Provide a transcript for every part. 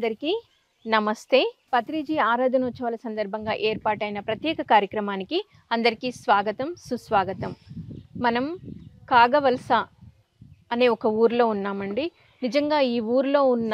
అందరికీ నమస్తే పత్రిజీ ఆరాధనోత్సవాల సందర్భంగా ఏర్పాటైన ప్రత్యేక కార్యక్రమానికి అందరికీ స్వాగతం సుస్వాగతం మనం కాగవలస అనే ఒక ఊర్లో ఉన్నామండి నిజంగా ఈ ఊర్లో ఉన్న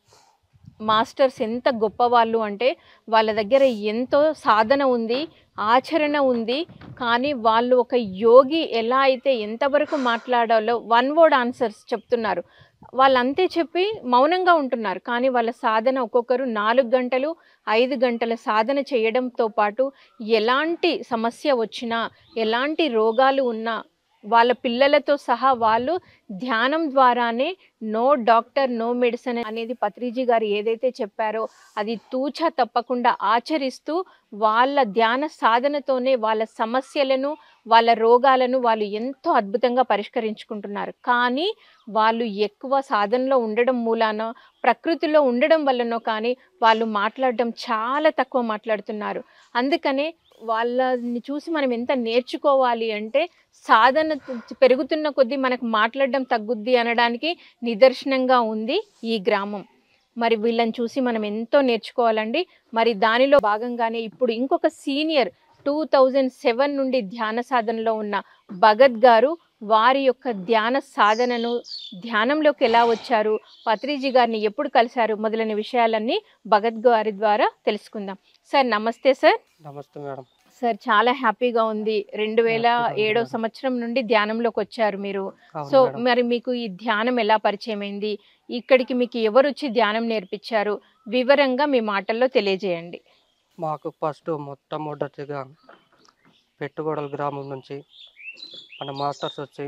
మాస్టర్స్ ఎంత గొప్పవాళ్ళు అంటే వాళ్ళ దగ్గర ఎంతో సాధన ఉంది ఆచరణ ఉంది కానీ వాళ్ళు ఒక యోగి ఎలా అయితే ఎంతవరకు మాట్లాడాలో వన్ వర్డ్ ఆన్సర్స్ చెప్తున్నారు వాళ్ళంతే చెప్పి మౌనంగా ఉంటున్నారు కానీ వాళ్ళ సాధన ఒక్కొక్కరు నాలుగు గంటలు ఐదు గంటల సాధన చేయడంతో పాటు ఎలాంటి సమస్య వచ్చినా ఎలాంటి రోగాలు ఉన్నా వాళ్ళ పిల్లలతో సహా వాళ్ళు ధ్యానం ద్వారానే నో డాక్టర్ నో మెడిసిన్ అనేది పత్రిజీ గారు ఏదైతే చెప్పారో అది తూచా తప్పకుండా ఆచరిస్తూ వాళ్ళ ధ్యాన సాధనతోనే వాళ్ళ సమస్యలను వాళ్ళ రోగాలను వాళ్ళు ఎంతో అద్భుతంగా పరిష్కరించుకుంటున్నారు కానీ వాళ్ళు ఎక్కువ సాధనలో ఉండడం మూలాన ప్రకృతిలో ఉండడం వల్లనో కానీ వాళ్ళు మాట్లాడడం చాలా తక్కువ మాట్లాడుతున్నారు అందుకనే వాళ్ళని చూసి మనం ఎంత నేర్చుకోవాలి అంటే సాధన పెరుగుతున్న కొద్దీ మనకు మాట్లాడడం తగ్గుద్ది అనడానికి నిదర్శనంగా ఉంది ఈ గ్రామం మరి వీళ్ళని చూసి మనం ఎంతో నేర్చుకోవాలండి మరి దానిలో భాగంగానే ఇప్పుడు ఇంకొక సీనియర్ టూ థౌజండ్ సెవెన్ నుండి ధ్యాన సాధనలో ఉన్న భగత్ గారు వారి యొక్క ధ్యాన సాధనను ధ్యానంలోకి ఎలా వచ్చారు పత్రిజీ గారిని ఎప్పుడు కలిశారు మొదలైన విషయాలన్నీ భగత్ గారి ద్వారా తెలుసుకుందాం సార్ నమస్తే సార్ నమస్తే మేడం సార్ చాలా హ్యాపీగా ఉంది రెండు వేల హ్యాపీగా ఉంది ఏడో మేడం. సంవత్సరం నుండి ధ్యానంలోకి వచ్చారు మీరు అవును సో మేడం. మరి మీకు ఈ ధ్యానం ఎలా పరిచయం అయింది ఇక్కడికి మీకు ఎవరు వచ్చి ధ్యానం నేర్పించారు వివరంగా మీ మాటల్లో తెలియజేయండి మాకు ఫస్ట్ మొట్టమొదటిగా పెట్టుగోడల గ్రామం నుంచి మన మాస్టర్స్ వచ్చి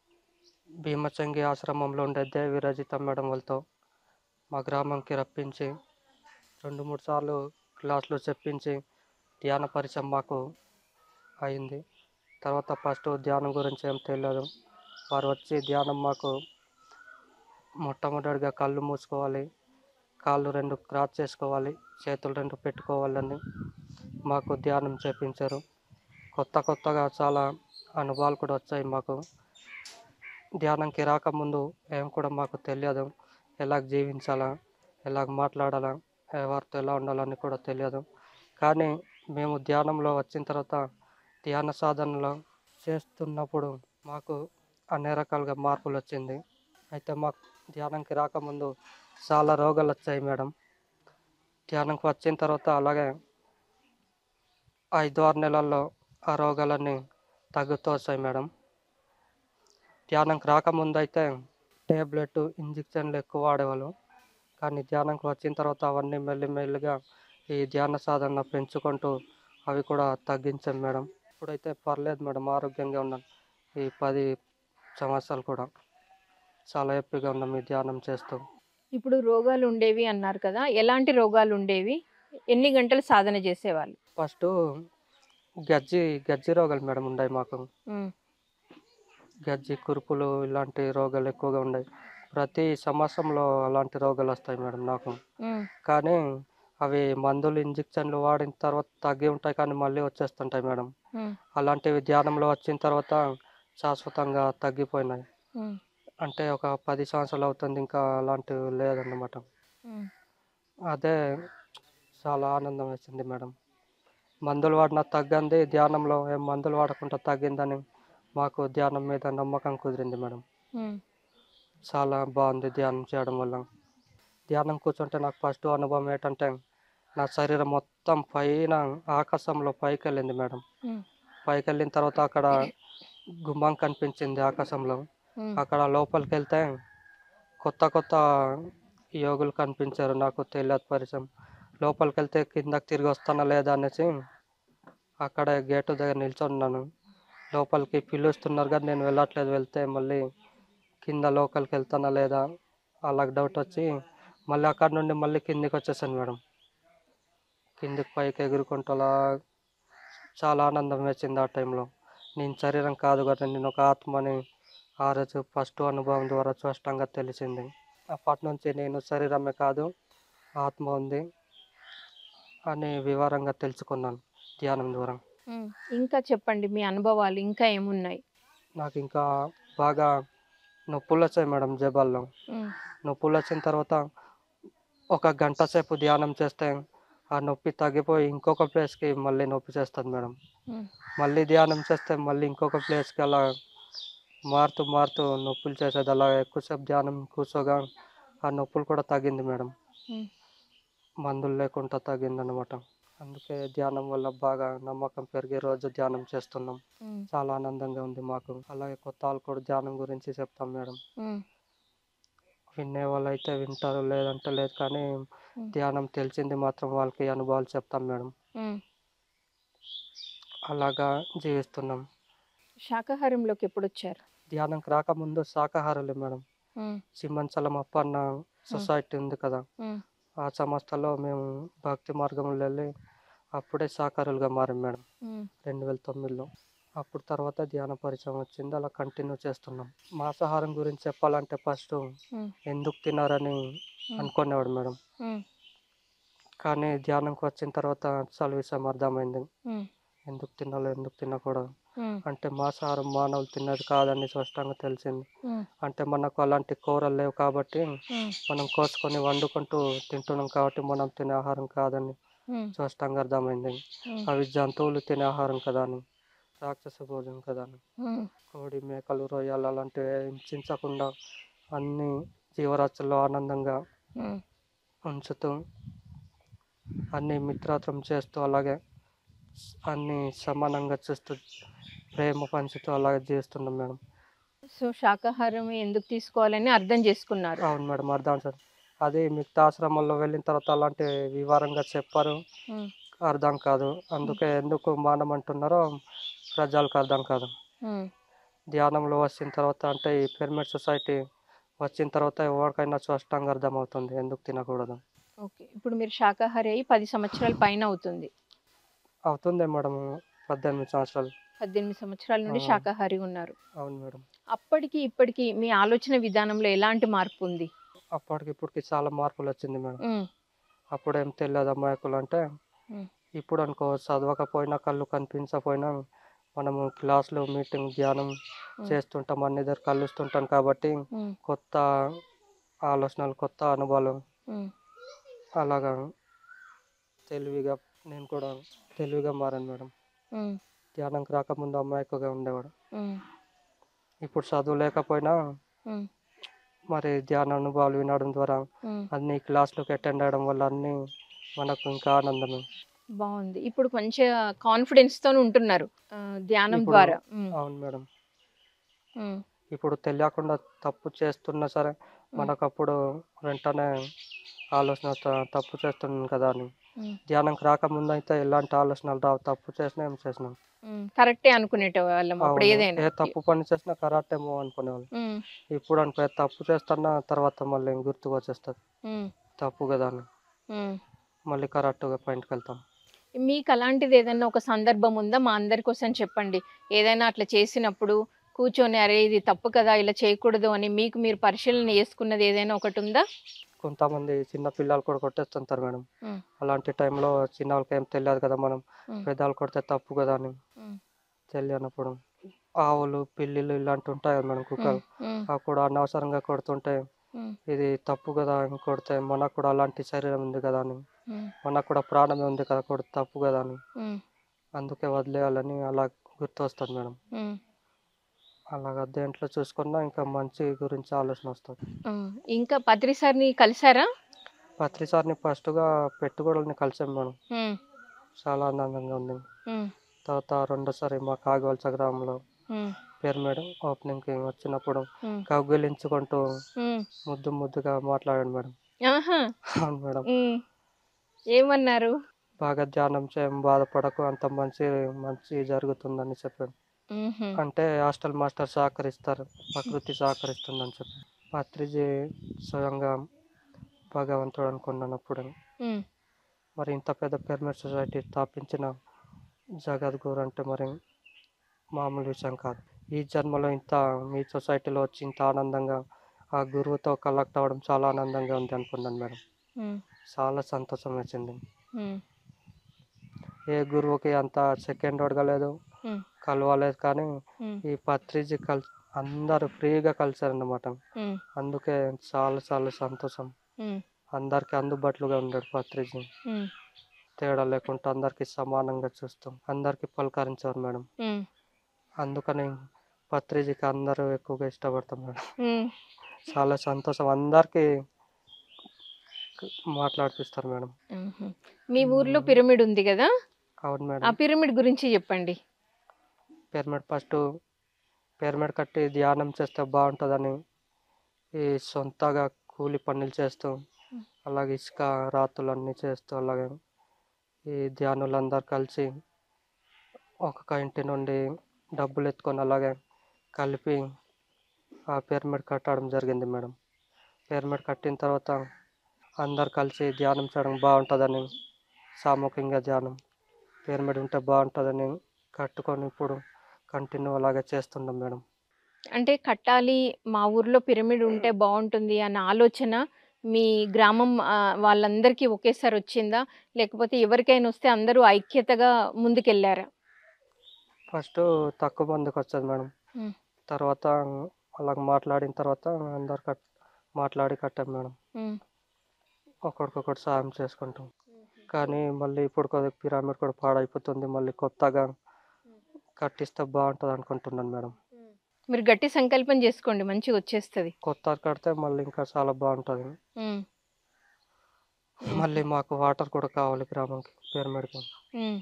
భీమచంగి ఆశ్రమంలో ఉండే దేవి రజిత మేడం వాళ్ళతో మా గ్రామంకి రప్పించి రెండు మూడు సార్లు క్లాసులు చెప్పించి ధ్యాన పరిచయం మాకు అయింది తర్వాత ఫస్ట్ ధ్యానం గురించి ఏం తెలియదు వారు వచ్చి ధ్యానం మాకు మొట్టమొదటిగా కళ్ళు మూసుకోవాలి కాళ్ళు రెండు క్రాస్ చేసుకోవాలి చేతులు రెండు పెట్టుకోవాలని మాకు ధ్యానం చేపించారు కొత్త కొత్తగా చాలా అనుభవాలు కూడా వచ్చాయి మాకు ధ్యానంకి రాకముందు ఏం కూడా మాకు తెలియదు ఎలా జీవించాలా ఎలా మాట్లాడాలా ఎవరితో ఎలా ఉండాలని కూడా తెలియదు కానీ మేము ధ్యానంలో వచ్చిన తర్వాత ధ్యాన సాధనలో చేస్తున్నప్పుడు మాకు అన్ని రకాలుగా మార్పులు వచ్చింది అయితే మాకు ధ్యానంకి రాకముందు చాలా రోగాలు వచ్చాయి మేడం ధ్యానంకి వచ్చిన తర్వాత అలాగే ఐదు ఆరు నెలల్లో ఆ రోగాలన్నీ తగ్గుతూ వచ్చాయి మేడం ధ్యానంకి రాకముందు అయితే టేబ్లెట్ ఇంజక్షన్లు ఎక్కువ వాడేవాళ్ళు కానీ ధ్యానంకి వచ్చిన తర్వాత అవన్నీ మెల్లిమెల్లిగా ఈ ధ్యాన సాధన పెంచుకుంటూ అవి కూడా తగ్గించాం మేడం ఇప్పుడైతే పర్లేదు మేడం ఆరోగ్యంగా ఉన్నాను ఈ పది సంవత్సరాలు కూడా చాలా హ్యాపీగా ఉన్నాం ఈ ధ్యానం చేస్తూ ఇప్పుడు రోగాలు ఉండేవి అన్నారు కదా ఎలాంటి రోగాలు ఉండేవి ఎన్ని గంటలు సాధన చేసేవాళ్ళు ఫస్ట్ గజ్జి గజ్జి రోగాలు మేడం ఉన్నాయి మాకు ఉమ్, గజ్జి కురుపులు ఇలాంటి రోగాలు ఎక్కువగా ఉన్నాయి ప్రతి సంవత్సరంలో అలాంటి రోగాలు వస్తాయి మేడం నాకు ఉమ్, కానీ అవి మందులు ఇంజక్షన్లు వాడిన తర్వాత తగ్గి ఉంటాయి కానీ మళ్ళీ వచ్చేస్తుంటాయి మేడం ఉమ్, అలాంటివి ధ్యానంలో వచ్చిన తర్వాత శాశ్వతంగా తగ్గిపోయినాయి ఉమ్, అంటే ఒక పది సంవత్సరాలు అవుతుంది ఇంకా అలాంటివి లేదన్నమాట ఉమ్. అదే చాలా ఆనందం వేసింది మేడం మందులు వాడినా తగ్గింది ధ్యానంలో ఏం మందులు వాడకుండా తగ్గిందని మాకు ధ్యానం మీద నమ్మకం కుదిరింది మేడం ఉమ్, చాలా బాగుంది ధ్యానం చేయడం వల్ల ధ్యానం కూర్చుంటే నాకు ఫస్ట్ అనుభవం ఏంటంటే నా శరీరం మొత్తం పైన ఆకాశంలో పైకి వెళ్ళింది మేడం ఉమ్, పైకి వెళ్ళిన తర్వాత అక్కడ గుమ్మం కనిపించింది ఆకాశంలో ఉమ్, అక్కడ లోపలికి వెళ్తే కొత్త కొత్త యోగులు కనిపించారు నాకు తెలియదు పరిచయం లోపలికి వెళ్తే కిందకి తిరిగి వస్తానా లేదా అనేసి అక్కడ గేటు దగ్గర నిల్చున్నాను లోపలికి పిలుస్తున్నారు కానీ నేను వెళ్ళట్లేదు వెళ్తే మళ్ళీ కింద లోపలికి వెళ్తానా లేదా అలాగ డౌట్ వచ్చి మళ్ళీ అక్కడ నుండి మళ్ళీ కిందికి వచ్చేసాను మేడం కిందికి పైకి ఎగురుకుంటూ అలా చాలా ఆనందం వేసింది ఆ టైంలో నేను శరీరం కాదు కదా నేను ఒక ఆత్మని ఆ రోజు ఫస్ట్ అనుభవం ద్వారా స్పష్టంగా తెలిసింది అప్పటి నుంచి నేను శరీరమే కాదు ఆత్మ ఉంది అని వివరంగా తెలుసుకున్నాను ధ్యానం ద్వారా ఉమ్. ఇంకా చెప్పండి మీ అనుభవాలు ఇంకా ఏమున్నాయి నాకు ఇంకా బాగా నొప్పులు వచ్చాయి మేడం జబాల్లో ఉమ్, నొప్పులు వచ్చిన తర్వాత ఒక గంట సేపు ధ్యానం చేస్తే ఆ నొప్పి తగ్గిపోయి ఇంకొక ప్లేస్కి మళ్ళీ నొప్పి చేస్తుంది మేడం ఉమ్, మళ్ళీ ధ్యానం చేస్తే మళ్ళీ ఇంకొక ప్లేస్కి అలా మారుతూ మారుతూ నొప్పులు చేసేది అలా ఎక్కువసేపు ధ్యానం కూర్చోగా ఆ నొప్పులు కూడా తగ్గింది మేడం ఉమ్, మందులు లేకుండా తగ్గింది అనమాట అందుకే ధ్యానం వల్ల బాగా నమ్మకం పెరిగి రోజు ధ్యానం చేస్తున్నాం ఉమ్, చాలా ఆనందంగా ఉంది మాకు అలాగే కొత్త వాళ్ళు కూడా ధ్యానం గురించి చెప్తాం మేడం ఉమ్, వినే వాళ్ళు అయితే వింటారు లేదంటే లేదు కానీ ధ్యానం తెలిసింది మాత్రం వాళ్ళకి అనుభవాలు చెప్తాం మేడం ఉమ్. అలాగా జీవిస్తున్నాం శాకాహారంలోకి ఎప్పుడు వచ్చారు ధ్యానంకి రాకముందు శాకాహారులే madam um, Simhachalam Appanna society ఉంది కదా ఉమ్, ఆ సంస్థలో మేము భక్తి మార్గంలో వెళ్ళి అప్పుడే శాకాహారులుగా మారాం మేడం ఉమ్, రెండు వేల తొమ్మిదిలో అప్పుడు తర్వాత ధ్యాన పరిచయం వచ్చింది అలా కంటిన్యూ చేస్తున్నాం మాంసాహారం గురించి చెప్పాలంటే ఫస్ట్ ఉమ్, ఎందుకు తినారని అనుకునేవాడు మేడం ఉమ్, కానీ ధ్యానంకి వచ్చిన తర్వాత అసలు విషయం అర్థమైంది ఉమ్, ఎందుకు తినాలో ఎందుకు తినకూడదు ఉమ్, అంటే మాంసాహారం మానవులు తిన్నది కాదని స్పష్టంగా తెలిసింది ఉమ్, అంటే మనకు అలాంటి కూరలు లేవు కాబట్టి ఉమ్, మనం కోసుకొని వండుకుంటూ తింటున్నాం కాబట్టి మనం తినే ఆహారం కాదని ఉమ్, స్పష్టంగా అర్థమైంది ఉమ్, అవి జంతువులు తినే ఆహారం కదా అని రాక్షస భోజనం కదా అని ఉమ్, కోడి మేకలు రొయ్యలు అలాంటివి హింసించకుండా అన్ని జీవరాశుల్లో ఆనందంగా ఉమ్, ఉంచుతూ అన్ని మిత్రత్వం చేస్తూ అలాగే అన్ని సమానంగా చూస్తూ ప్రేమ పంచుతూ అలాగే చేస్తున్నాం మేడం సో శాకాహారం ఎందుకు తీసుకోవాలని అర్థం చేసుకున్నారు అవును మేడం అర్థం సార్ అది మిగతా ఆశ్రమాల్లో వెళ్ళిన తర్వాత అలాంటి వివరంగా చెప్పారు ఉమ్, అర్థం కాదు అందుకే ఎందుకు మానమంటున్నారో ప్రజలకు అర్థం కాదు ఉమ్, ధ్యానంలో వచ్చిన తర్వాత అంటే ఈ పిరమిడ్ సొసైటీ వచ్చిన తర్వాత ఎవరికైనా స్పష్టంగా అర్థమవుతుంది ఎందుకు తినకూడదు ఓకే ఇప్పుడు మీరు శాకాహారి అయి పది సంవత్సరాల పైన అవుతుంది అవుతుంది మేడం పద్దెనిమిది సంవత్సరాలు పద్దెనిమిది సంవత్సరాల నుండి ఆ. శాకాహారి ఉన్నారు అవును మేడం అప్పటికి ఇప్పటికి మీ ఆలోచన విధానంలో ఎలాంటి మార్పు ఉంది అప్పటికి ఇప్పటికి చాలా మార్పులు వచ్చింది మేడం ఉమ్, అప్పుడు ఏం తెలియదు అమాయకులు అంటే ఉమ్, ఇప్పుడు అనుకో చదవకపోయినా కళ్ళు కనిపించకపోయినా మనము క్లాసులు మీటింగ్ ధ్యానం చేస్తుంటాం అన్ని దగ్గర కలుస్తుంటాం కాబట్టి ఉమ్, కొత్త ఆలోచనలు కొత్త అనుభవాలు ఉమ్, అలాగా తెలివిగా నేను కూడా తెలివిగా మారాను మేడం ఉమ్, ధ్యానంకి రాకముందు అమాయకుగా ఉండేవాడు ఉమ్, ఇప్పుడు చదువు లేకపోయినా ఉమ్, మరి ధ్యాన అనుభవాలు వినడం ద్వారా ఉమ్. అన్ని క్లాసులకు అటెండ్ అవ్వడం వల్ల అన్ని మనకు ఇంకా ఆనందమే బాగుంది ఇప్పుడు మంచిగా కాన్ఫిడెన్స్ తో ఉంటున్నారు ఆ, ధ్యానం ఇప్పుడు- ద్వారా ఉమ్, అవును మేడం ఉమ్, ఇప్పుడు తెలియకుండా తప్పు చేస్తున్నా సరే మనకు అప్పుడు వెంటనే ఆలోచన త- తప్పు చేస్తున్నాను కదా అని ఉమ్, ధ్యానంకి రాకముందు అయితే ఎలాంటి ఆలోచనలు రావు తప్పు చేసినా ఏం చేసినాం ఉమ్. కరెక్టే అనుకునేట వాళ్ళం అప్పుడు అవును. ఏదైనా ఏ తప్పు పని చేసినా కరెక్ట్ ఏమో అనుకునేవాళ్ళు ఉమ్, ఇప్పుడు అనుకో ఏ తప్పు చేస్తున్నా తర్వాత మళ్ళీ గుర్తుకు వచ్చేస్తుంది ఉమ్, తప్పు కదా అని ఉమ్. మళ్ళీ కరెక్ట్గా పాయింట్కి వెళ్తాం మీకు అలాంటిది ఏదైనా ఒక సందర్భం ఉందా మా అందరి కోసం చెప్పండి ఏదైనా అట్లా చేసినప్పుడు కూర్చొని అరే ఇది తప్పు కదా ఇలా చేయకూడదు అని మీకు మీరు పరిశీలన చేసుకున్నది ఏదైనా ఒకటి ఉందా కొంతమంది చిన్న పిల్లలు కూడా కొట్టేస్తుంటారు మేడం ఉమ్, అలాంటి టైంలో చిన్న వాళ్ళకి ఏం తెలియదు కదా మనం ఉమ్, పెద్దలు కొడితే తప్పు కదా అని ఉమ్, తెలియనప్పుడు ఆవులు పిల్లిలు ఇలాంటి ఉంటాయి కదా మనం కుక్కలు ఉమ్, అవి కూడా అనవసరంగా కొడుతుంటే ఉమ్, ఇది తప్పు కదా అని కొడితే మనకు కూడా అలాంటి శరీరం ఉంది కదా అని ఉమ్, మనకు కూడా ప్రాణమే ఉంది కదా కొడితే తప్పు కదా అని ఉమ్, అందుకే వదిలేయాలని అలా గుర్తు వస్తుంది మేడం ఉమ్, అలాగా దేంట్లో చూసుకున్నా ఇంకా మంచి గురించి ఆలోచన వస్తుంది ఉమ్. ఇంకా పత్రి సార్ని కలిసారా పత్రి సార్ని ఫస్ట్గా పెట్టుకోవడాన్ని కలిసాం మేడం ఉమ్, చాలా ఆనందంగా ఉంది ఉమ్, తర్వాత రెండోసారి మా కాగవలస గ్రామంలో ఉమ్, పిరమిడ్ ఓపెనింగ్కి వచ్చినప్పుడు ఉమ్, కౌగిలించుకుంటూ ఉమ్. ముద్దు ముద్దుగా మాట్లాడాడు మేడం ఆహా అవును మేడం ఉమ్. ఏమన్నారు బాగా ధ్యానం చేయం బాధపడకు అంత మంచి మంచి జరుగుతుందని చెప్పాడు ఉహుం, అంటే హాస్టల్ మాస్టర్ సహకరిస్తారు ప్రకృతి సహకరిస్తుందని చెప్పి పత్రిజీ స్వయంగా భగవంతుడు అనుకున్నాను అప్పుడు ఉమ్, మరి ఇంత పెద్ద పిరమిడ్ సొసైటీ స్థాపించిన జగద్గురు అంటే మరి మామూలు విషయం కాదు ఈ జన్మలో ఇంత మీ సొసైటీలో వచ్చి ఇంత ఆనందంగా ఆ గురువుతో కలెక్ట్ అవ్వడం చాలా ఆనందంగా ఉంది అనుకున్నాను మేడం ఉమ్, చాలా సంతోషం వచ్చింది ఉమ్, ఏ గురువుకి అంత సెకండ్ అడగలేదు ఉమ్, కలవలేదు కానీ ఉమ్, ఈ పత్రిజీ కల్ అందరూ ఫ్రీగా కలిసారన్నమాట ఉమ్, అందుకే చాలా చాలా సంతోషం ఉమ్. అందరికీ అందుబాటులోగా ఉండడు పత్రిజీ ఉమ్, తేడా లేకుండా అందరికీ సమానంగా చూస్తాం అందరికీ పలకరించారు మేడం ఉమ్, అందుకని పత్రిజీకి అందరూ ఎక్కువగా ఇష్టపడతాం మేడం ఉమ్. చాలా సంతోషం అందరికీ మాట్లాడిపిస్తారు మేడం ఉహు. మీ ఊర్లో పిరమిడ్ ఉంది కదా అవును ఆ మేడం పిరమిడ్ గురించి చెప్పండి పిరమిడ్ ఫస్ట్ పిరమిడ్ కట్టి ధ్యానం చేస్తే బాగుంటుందని ఈ సొంతగా కూలి పనులు చేస్తూ అలాగే ఇసుక రాతులు అన్నీ చేస్తూ అలాగే ఈ ధ్యానులందరూ కలిసి ఒక్కొక్క ఇంటి నుండి డబ్బులు ఎత్తుకొని అలాగే కలిపి ఆ పిరమిడ్ కట్టడం జరిగింది మేడం పిరమిడ్ కట్టిన తర్వాత అందరు కలిసి ధ్యానం చేయడం బాగుంటుందని సామూహికంగా ధ్యానం పిరమిడ్ ఉంటే బాగుంటుందని కట్టుకొని ఇప్పుడు కంటిన్యూ అలాగే చేస్తున్నాం మేడం అంటే కట్టాలి మా ఊర్లో పిరమిడ్ ఉంటే బాగుంటుంది అన్న ఆలోచన మీ గ్రామం ఆ, వాళ్ళందరికీ ఒకేసారి వచ్చిందా లేకపోతే ఎవరికైనా వస్తే అందరూ ఐక్యతగా ముందుకెళ్ళారా ఫస్ట్ తక్కువ మందికి వచ్చేది మేడం మ్మ్. తర్వాత అలాగ మాట్లాడిన తర్వాత అందరు కట్ మాట్లాడి కట్టాం మేడం ఉమ్, ఒకరికొకరు సాయం చేసుకుంటాం కానీ మళ్ళీ ఇప్పుడు కొద్దిగా పిరమిడ్ కూడా పాడైపోతుంది మళ్ళీ కొత్తగా కట్టిస్తే బాగుంటుంది అనుకుంటున్నాను మేడం మీరు గట్టి సంకల్పం చేసుకోండి మంచిగా వచ్చేస్తుంది కొత్త కడితే మళ్ళీ ఇంకా చాలా బాగుంటుంది ఉమ్, మళ్ళీ మాకు వాటర్ కూడా కావాలి గ్రామంకి పిరమిడ్కి ఉమ్,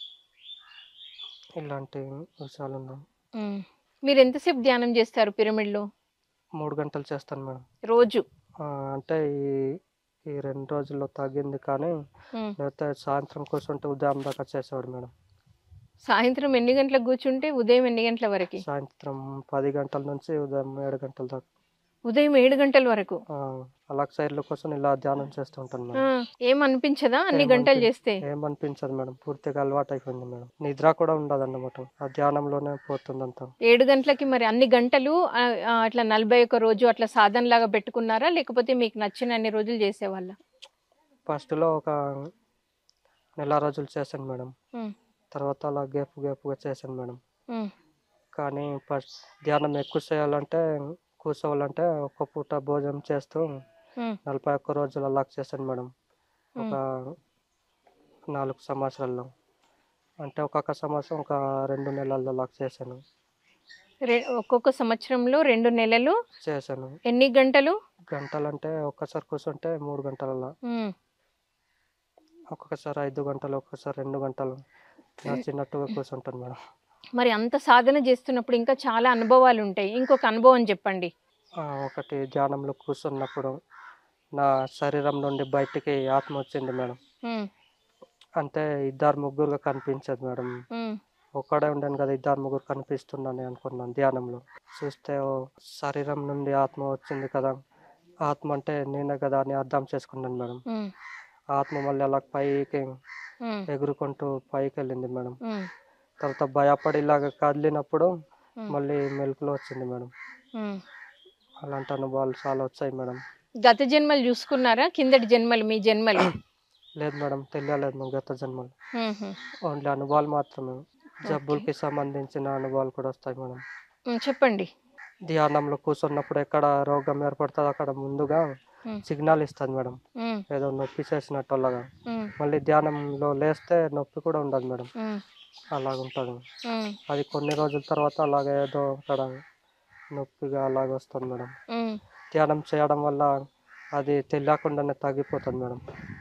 ఇలాంటి విషయాలు ఉన్నాయి ఉమ్. మీరు ఎంతసేపు ధ్యానం చేస్తారు పిరమిడ్లో మూడు గంటలు చేస్తాను మేడం రోజు ఆ, అంటే ఈ ఈ రెండు రోజుల్లో తగ్గింది కానీ ఉమ్. లేకపోతే సాయంత్రం కూర్చుంటే ఉదయం దాకా చేసేవాడు మేడం సాయంత్రం ఎన్ని గంటలకు కూర్చుంటే ఉదయం ఎన్ని గంటల వరకు సాయంత్రం పది గంటల నుంచి ఉదయం ఏడు గంటల దాకా ఉదయం ఏడు గంటల వరకు ఆ, అలాగ సైడ్లో కోసం ఇలా ధ్యానం చేస్తూ ఉంటాను ఆ, మేడం ఏం అనిపించదా అన్ని ఏం గంటలు అనిపి- చేస్తే ఏమనిపించదు మేడం పూర్తిగా అలవాటు అయిపోయింది మేడం నిద్ర కూడా ఉండదు అన్నమాట ఆ ధ్యానంలోనే పోతుంది అంతా ఏడు గంటలకి మరి అన్ని గంటలు ఆ, ఆ, అట్లా నలభై ఒక్క రోజు అట్లా సాధన లాగా పెట్టుకున్నారా లేకపోతే మీకు నచ్చిన అన్ని రోజులు చేసేవాళ్ళ ఫస్ట్లో ఒక నెల రోజులు చేశాను మేడం ఉమ్, తర్వాత అలా గేపు గేపుగా చేశాను మేడం ఉమ్, కానీ ఫస్ట్ ధ్యానం ఎక్కువ చేయాలంటే కూర్చోవాలంటే ఒక్క పూట భోజనం చేస్తూ ఉమ్, నలభై ఒక్క రోజులు అలా చేశాను మేడం ఒక నాలుగు సంవత్సరాల్లో అంటే ఒక్కొక్క సంవత్సరం ఒక రెండు నెలల్లో అలా చేశాను రె- ఒక్కొక్క సంవత్సరంలో రెండు నెలలు చేశాను ఎన్ని గంటలు గంటలు అంటే ఒక్కసారి కూర్చుంటే మూడు గంటలలో ఉమ్, ఒక్కొక్కసారి ఐదు గంటలు ఒక్కొక్కసారి రెండు గంటలు నచ్చినట్టుగా కూర్చుంటాను మేడం మరి అంత సాధన చేస్తున్నప్పుడు ఇంకా చాలా అనుభవాలు ఉంటాయి ఇంకొక అనుభవం చెప్పండి ఆ, ఒకటి ధ్యానంలో కూర్చున్నప్పుడు నా శరీరం నుండి బయటికి ఆత్మ వచ్చింది మేడం ఉమ్, అంటే ఇద్దరు ముగ్గురుగా కనిపించదు మేడం ఉమ్, ఒక్కడే ఉండాను కదా ఇద్దరు ముగ్గురు కనిపిస్తున్నాను అనుకున్నాను ధ్యానంలో చూస్తే ఓ శరీరం నుండి ఆత్మ వచ్చింది కదా ఆత్మ అంటే నేనే కదా అని అర్థం చేసుకున్నాను మేడం ఉమ్, ఆత్మ మళ్ళీ అలా పైకి ఉమ్, ఎగురుకుంటూ పైకి వెళ్ళింది మేడం ఉమ్, తర్వాత భయపడి ఇలాగ కదిలినప్పుడు ఉమ్, మళ్ళీ మెలకులో వచ్చింది మేడం ఉమ్. అలాంటి అనుభవాలు చాలా వచ్చాయి మేడం గత జన్మలు చూసుకున్నారా కిందటి జన్మలు మీ జన్మలు లేదు మేడం తెలియలేదు మేము గత జన్మలు ఉహు. ఓన్లీ అనుభవాలు మాత్రమే జబ్బులకి సంబంధించిన అనుభవాలు కూడా వస్తాయి మేడం ఉమ్, చెప్పండి ధ్యానంలో కూర్చున్నప్పుడు ఎక్కడ రోగం ఏర్పడుతుందో అక్కడ ముందుగా ఉమ్, సిగ్నల్ ఇస్తుంది మేడం ఉమ్, ఏదో నొప్పి చేసినట్టు అలాగా ఉమ్, మళ్ళీ ధ్యానంలో లేస్తే నొప్పి కూడా ఉండదు మేడం ఉమ్, అలాగుంటుంది ఉమ్, అది కొన్ని రోజుల తర్వాత అలాగే ఏదో అక్కడ నొప్పిగా అలాగ వస్తుంది మేడం ఉమ్. ధ్యానం చేయడం వల్ల అది తెలియకుండానే తగ్గిపోతుంది మేడం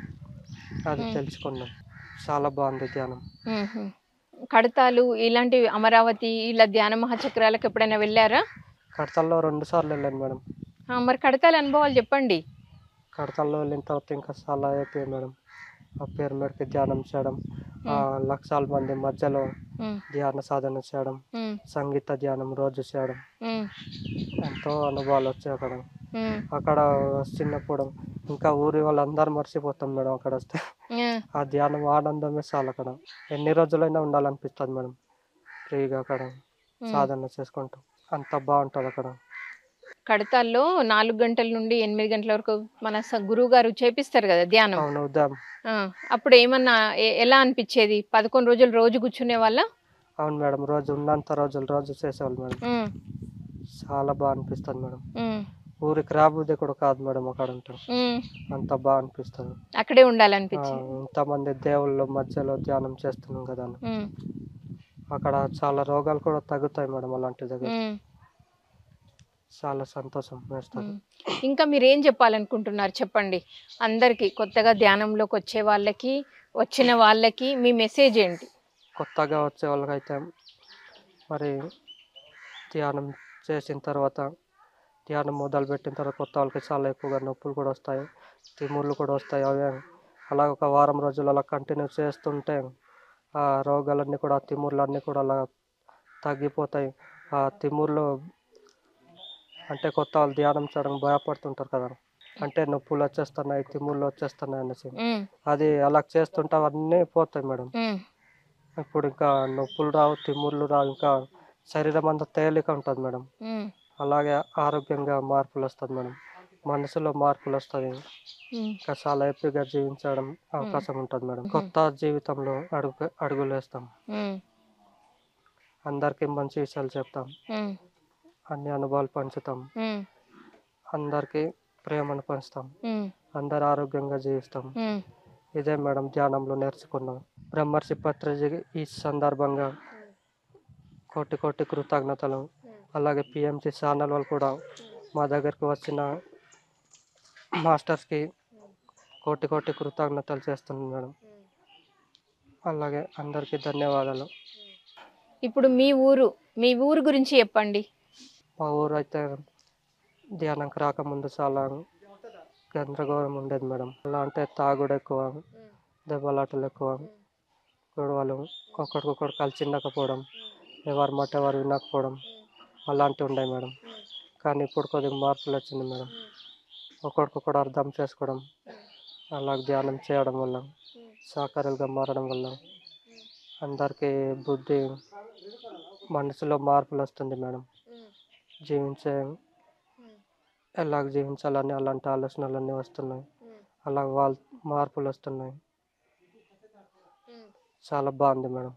అది మ్మ్. తెలుసుకున్నాం చాలా బాగుంది ధ్యానం మ్మ్హ. కడతాలు ఇలాంటి అమరావతి ఇలా ధ్యాన మహాచక్రాలకు ఎప్పుడైనా వెళ్ళారా కడతల్లో రెండు సార్లు వెళ్ళాను మేడం ఆ, మరి కడతాల అనుభవాలు చెప్పండి కడతల్లో వెళ్ళిన తర్వాత ఇంకా చాలా అయిపోయాయి మేడం ఆ పిరమిడ్కి ధ్యానం చేయడం ఆ లక్షల మంది మధ్యలో మ్మ్, ధ్యాన సాధన చేయడం మ్మ్, సంగీత ధ్యానం రోజు చేయడం మ్మ్, ఎంతో అనుభవాలు వచ్చాయి అక్కడ మ్మ్, అక్కడ వస్తున్నప్పుడు ఇంకా ఊరి వాళ్ళందరూ మర్చిపోతాం మేడం అక్కడ వస్తే మ్మ్. ఆ ధ్యానం ఆనందమే చాలు అక్కడ ఎన్ని రోజులైనా ఉండాలనిపిస్తుంది మేడం ఫ్రీగా అక్కడ సాధన చేసుకుంటూ అంత బాగుంటుంది అక్కడ కడతాల్లో నాలుగు గంటల నుండి ఎనిమిది గంటల వరకు మన స- గురువు గారు చేపిస్తారు కదా ధ్యానం అవును ఉదయం ఆ, అప్పుడు ఏమన్నా ఎ- ఎలా అనిపించేది పదకొండు రోజులు రోజు కూర్చునే వాళ్ళ అవును మేడం రోజు ఉన్నంత రోజులు రోజు చేసేవాళ్ళు మేడం చాలా బాగా అనిపిస్తుంది మేడం ఊరికి రాబుద్ది కూడా కాదు మేడం అక్కడ ఉంటాం ఉమ్. అంత బాగా అనిపిస్తుంది అక్కడే ఆ, ఉండాలనిపించింది ఇంతమంది దేవుళ్ళ మధ్యలో ధ్యానం చేస్తున్నాం కదా అని. ఉమ్. అక్కడ చాలా రోగాలు కూడా తగ్గుతాయి మేడం అలాంటి దగ్గర ఉమ్. చాలా సంతోషం వేస్తుంది ఉమ్. ఇంకా మీరు ఏం చెప్పాలనుకుంటున్నారు చెప్పండి అందరికి కొత్తగా ధ్యానంలోకి వచ్చే వాళ్ళకి వచ్చిన వాళ్ళకి మీ మెసేజ్ ఏంటి కొత్తగా వచ్చే వాళ్ళకైతే మరి ధ్యానం చేసిన తర్వాత ధ్యానం మొదలు పెట్టిన తర్వాత కొత్త వాళ్ళకి చాలా ఎక్కువగా నొప్పులు కూడా వస్తాయి తిమ్ముర్లు కూడా వస్తాయి అవే అలా ఒక వారం రోజులు అలా కంటిన్యూ చేస్తుంటే ఆ రోగాలన్నీ కూడా ఆ తిమ్ముర్లన్నీ కూడా అలా తగ్గిపోతాయి ఆ తిమ్ముర్లు అంటే కొత్త వాళ్ళు ధ్యానం చేయడం భయపడుతుంటారు కదా అంటే నొప్పులు వచ్చేస్తున్నాయి తిమ్ముర్లు వచ్చేస్తున్నాయి అనేసి ఉమ్. అది అలా చేస్తుంటే అవన్నీ పోతాయి మేడం ఉమ్. ఇప్పుడు ఇంకా నొప్పులు రావు తిమ్ముర్లు రావు ఇంకా శరీరం అంతా తేలిక ఉంటుంది మేడం ఉమ్. అలాగే ఆరోగ్యంగా మార్పులు వస్తుంది మేడం మనసులో మార్పులు వస్తుంది ఉమ్. ఇంకా చాలా హ్యాపీగా జీవించడం అవకాశం ఉంటుంది మేడం కొత్త జీవితంలో అడుగు అడుగులు వేస్తాం ఉమ్. అందరికీ మంచి విషయాలు చెప్తాం ఉమ్. అన్ని అనుభవాలు పంచుతాం ఉమ్. అందరికీ ప్రేమను పంచుతాం ఉమ్. అందరు ఆరోగ్యంగా జీవిస్తాం ఉమ్. ఇదే మేడం ధ్యానంలో నేర్చుకున్నాం బ్రహ్మర్షి పత్రిజీ ఈ సందర్భంగా కోటి కోటి కృతజ్ఞతలు అలాగే పిఎంసి ఛానల్ వాళ్ళు కూడా మా దగ్గరికి వచ్చిన మాస్టర్స్కి కోటి కోటి కృతజ్ఞతలు చేస్తున్నాను మేడం అలాగే అందరికీ ధన్యవాదాలు ఇప్పుడు మీ ఊరు మీ ఊరు గురించి చెప్పండి మా ఊరు అయితే ధ్యానంకి రాకముందు చాలా గందరగోళం ఉండేది మేడం ఎలా అంటే తాగుడు ఎక్కువ దెబ్బలాటలు ఎక్కువ గొడవలు ఒకరికొకరు కలిసి ఉండకపోవడం ఎవరి మాట ఎవరు వినకపోవడం అలాంటివి ఉన్నాయి మేడం కానీ ఇప్పుడు కొద్దిగా మార్పులు వచ్చింది మేడం ఒకరికొకరు అర్థం చేసుకోవడం అలా ధ్యానం చేయడం వల్ల సహకారులుగా మారడం వల్ల అందరికీ బుద్ధి మనసులో మార్పులు వస్తుంది మేడం జీవించే ఎలా జీవించాలని అలాంటి ఆలోచనలన్నీ వస్తున్నాయి అలా వాళ్ళ మార్పులు వస్తున్నాయి చాలా బాగుంది మేడం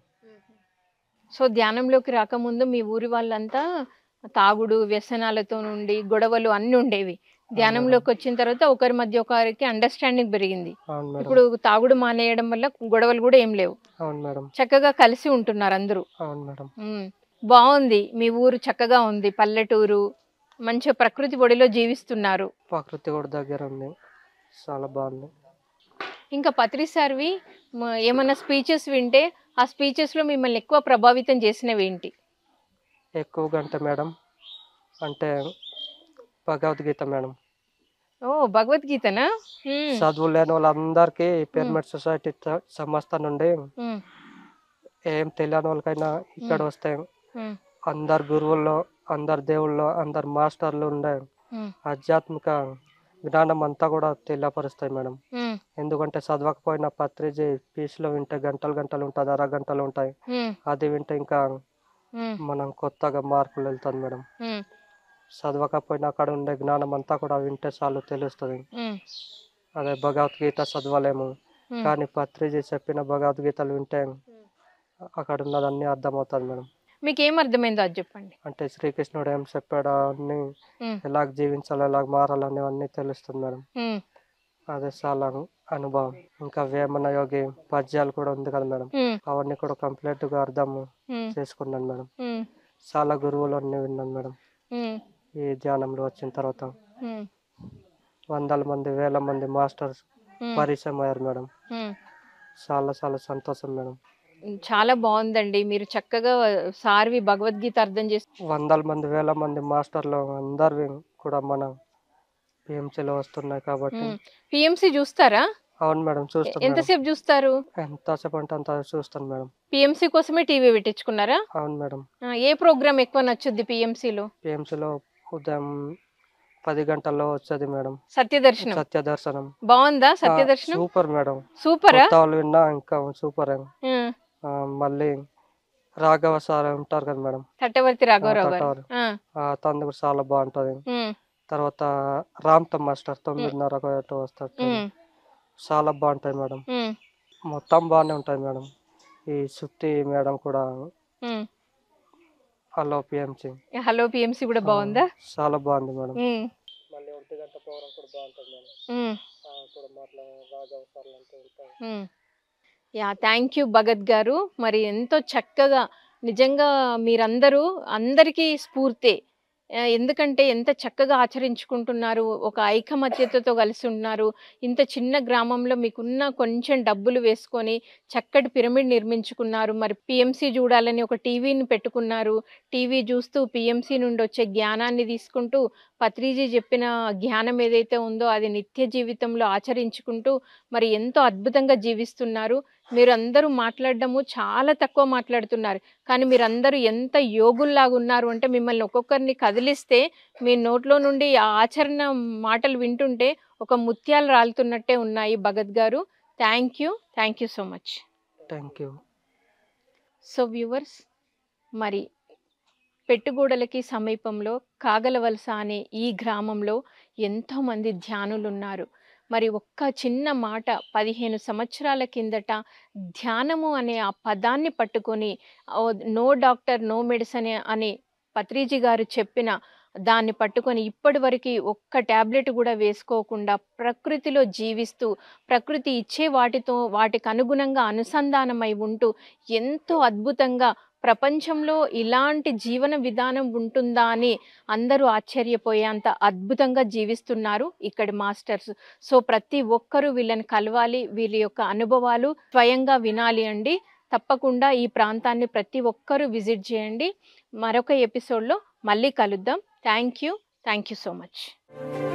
సో ధ్యానంలోకి రాకముందు మీ ఊరి వాళ్ళంతా తాగుడు వ్యసనాలతో నుండి గొడవలు అన్నీ ఉండేవి ధ్యానంలోకి వచ్చిన తర్వాత ఒకరి మధ్య ఒకరికి అండర్స్టాండింగ్ పెరిగింది అవును మేడం ఇప్పుడు తాగుడు మానేయడం వల్ల గొడవలు కూడా ఏం లేవు అవును మేడం చక్కగా కలిసి ఉంటున్నారు అందరూ అవును మేడం ఉమ్. బాగుంది మీ ఊరు చక్కగా ఉంది పల్లెటూరు మంచి ప్రకృతి ఒడిలో జీవిస్తున్నారు ప్రకృతి కూడా దగ్గర ఉంది చాలా బాగుంది ఇంకా పత్రి సార్వి మ- ఏమన్నా స్పీచెస్ వింటే ఆ స్పీచెస్ లో మిమ్మల్ని ఎక్కువ ప్రభావితం చేసినవి ఏంటి ఎక్కువగా అంటే మేడం అంటే భగవద్గీత మేడం ఓ భగవద్గీతనా ఉమ్, చదువు లేని వాళ్ళందరికీ పిరమిడ్ సొసైటీ త- సంస్థ నుండి ఉమ్, ఏం తెలియని వాళ్ళకైనా ఇక్కడ వస్తే ఉమ్, అందరు గురువుల్లో అందరు దేవుళ్ళు అందరు మాస్టర్లు ఉండే ఉమ్, ఆధ్యాత్మిక జ్ఞానం అంతా కూడా తెలియపరుస్తాయి మేడం ఉమ్, ఎందుకంటే చదవకపోయినా పత్రిజీ పీస్లో వింటే గంటలు గంటలు ఉంటుంది అరగంటలు ఉంటాయి ఉమ్, అది వింటే ఇంకా ఉమ్, మనం కొత్తగా మార్పులు వెళ్తుంది మేడం ఉమ్, చదవకపోయినా అక్కడ ఉండే జ్ఞానం అంతా కూడా వింటే చాలు తెలుస్తుంది ఉమ్, అదే భగవద్గీత చదవలేము ఉమ్. కానీ పత్రిజీ చెప్పిన భగవద్గీతలు వింటే అక్కడ ఉన్నదన్నీ అర్థమవుతుంది మేడం మీకు ఏం అర్థమైందో అది చెప్పండి అంటే శ్రీకృష్ణుడు ఏం చెప్పాడో అన్ని ఉమ్, ఎలా జీవించాలి ఎలా మారాలని అన్నీ తెలుస్తుంది మేడం ఉమ్, అదే చాలా అనుభవం ఇంకా వేమన యోగి పద్యాలు కూడా ఉంది కదా మేడం ఉమ్, అవన్నీ కూడా కంప్లీట్ గా అర్థం ఉమ్, చేసుకున్నాను మేడం ఉమ్, చాలా గురువులు అన్ని విన్నాను మేడం ఉమ్, ఈ ధ్యానంలో వచ్చిన తర్వాత ఉమ్, వందల మంది వేల మంది మాస్టర్స్ ఉమ్, పరిచయం అయ్యారు మేడం ఉమ్. చాలా చాలా సంతోషం మేడం చాలా బాగుందండి మీరు చక్కగా సార్వి భగవద్గీత అర్థం చేసి వందల మంది వేల మంది మాస్టర్లు అందరివి కూడా మన పిఎంసీలో వస్తున్నాయి కాబట్టి పిఎంసి చూస్తారా అవును మేడం చూస్తాను మేడం ఎంతసేపు చూస్తారు ఎంతసేపు అంటే అంత చూస్తాను మేడం పిఎంసి కోసమే టీవీ పెట్టించుకున్నారా అవును మేడం ఆ, ఏ ప్రోగ్రామ్ ఎక్కువ నచ్చుద్ది పిఎంసిలో పిఎంసీలో ఉదయం పది గంటల్లో వచ్చేది మేడం సత్యదర్శనం సత్య దర్శనం బాగుందా సత్యదర్శనం సూపర్ మేడం సూపరా కొత్త వాళ్ళు విన్నా ఇంకా సూపర్ ఆ, ఆ, మళ్ళీ రాఘవ సార్ ఉంటారు కదా మేడం తట్టవర్తి రాఘవరావు గారు తట్టవారు. ఆ, ఆ, తనది కూడా చాలా బాగుంటది ఉమ్, తర్వాత రామ్తో మాస్టర్ తొమ్మిదిన్నర ఒకటి వస్తారు ఉమ్, చాలా బాగుంటాయి మేడం ఉమ్, మొత్తం బాగానే ఉంటాయి మేడం ఈ సుత్తి మేడం కూడా um. Hello PMC hello PMC కూడా బాగుందా చాలా బాగుంది మేడం ఉమ్, ప్రోగ్రామ్ కూడా బాగుంటుంది మేడం ఉమ్, ఆ, కూడా మాట్లా రాజు అవసరాలు అంటూ ఉంటాయి um. Yeah thank you Bhagat garu మరి ఎంతో చక్కగా నిజంగా మీరందరూ అందరికీ స్ఫూర్తే ఆ, ఎందుకంటే ఎంత చక్కగా ఆచరించుకుంటున్నారు ఒక ఐకమత్యతతో కలిసి ఉన్నారు ఇంత చిన్న గ్రామంలో మీకున్న కొంచెం డబ్బులు వేసుకొని చక్కటి పిరమిడ్ నిర్మించుకున్నారు మరి పిఎంసి చూడాలని ఒక టీవీని పెట్టుకున్నారు టీవీ చూస్తూ పిఎంసి నుండి వచ్చే జ్ఞానాన్ని తీసుకుంటూ పత్రిజీ చెప్పిన జ్ఞానం ఏదైతే ఉందో అది నిత్య జీవితంలో ఆచరించుకుంటూ మరి ఎంతో అద్భుతంగా జీవిస్తున్నారు మీరు అందరూ మాట్లాడడము చాలా తక్కువ మాట్లాడుతున్నారు కానీ మీరందరూ ఎంత యోగుల్లాగా ఉన్నారు అంటే మిమ్మల్ని ఒక్కొక్కరిని కదిలిస్తే మీ నోట్లో నుండి ఆ ఆచరణ మాటలు వింటుంటే ఒక ముత్యాలు రాలుతున్నట్టే ఉన్నాయి Bhagat garu thank you thank you so much thank you so viewers మరి పెట్టుగూడలకి సమీపంలో కాగలవలస అనే ఈ గ్రామంలో ఎంతోమంది ధ్యానులు ఉన్నారు మరి ఒక్క చిన్న మాట పదిహేను సంవత్సరాల కిందట ధ్యానము అనే ఆ పదాన్ని పట్టుకొని ఓ, నో డాక్టర్ నో మెడిసిన్ అని పత్రిజీ గారు చెప్పిన దాన్ని పట్టుకొని ఇప్పటి వరకు ఒక్క ట్యాబ్లెట్ కూడా వేసుకోకుండా ప్రకృతిలో జీవిస్తూ ప్రకృతి ఇచ్చే వాటితో వాటికి అనుగుణంగా అనుసంధానమై ఉంటూ ఎంతో అద్భుతంగా ప్రపంచంలో ఇలాంటి జీవన విధానం ఉంటుందా అని అందరూ ఆశ్చర్యపోయేంత అద్భుతంగా జీవిస్తున్నారు ఇక్కడి మాస్టర్స్ సో ప్రతి ఒక్కరూ వీళ్ళని కలవాలి వీళ్ళ యొక్క అనుభవాలు స్వయంగా వినాలి అండి తప్పకుండా ఈ ప్రాంతాన్ని ప్రతి ఒక్కరూ విజిట్ చేయండి మరొక ఎపిసోడ్లో మళ్ళీ కలుద్దాం thank you thank you so much